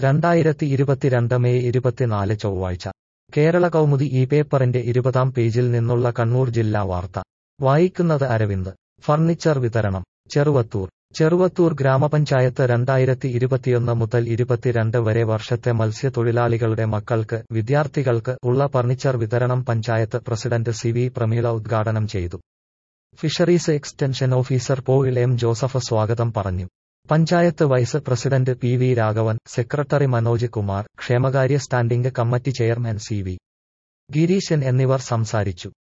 രണ്ടായിരത്തി ഇരുപത്തിരണ്ട് മെയ് ഇരുപത്തിനാല് ചൊവ്വാഴ്ച കേരള കൗമുദി ഈ പേപ്പറിന്റെ ഇരുപതാം പേജിൽ നിന്നുള്ള കണ്ണൂർ ജില്ലാ വാർത്ത വായിക്കുന്നത് അരവിന്ദ് ഫർണിച്ചർ വിതരണം ചെറുവത്തൂർ ചെറുവത്തൂർ ഗ്രാമപഞ്ചായത്ത് രണ്ടായിരത്തി ഇരുപത്തിയൊന്ന് മുതൽ ഇരുപത്തിരണ്ട് വരെ വർഷത്തെ മത്സ്യത്തൊഴിലാളികളുടെ മക്കൾക്ക് വിദ്യാർത്ഥികൾക്ക് ഉള്ള ഫർണിച്ചർ വിതരണം panchayat president C V Prameela ഉദ്ഘാടനം ചെയ്തു fisheries extension officer Poyil M Joseph സ്വാഗതം പറഞ്ഞു panchayat vice president P V Raghavan secretary Manoj Kumar ക്ഷേമകാര്യ standing committee chairman C V Gireeshan എന്നിവർ സംസാരിച്ചു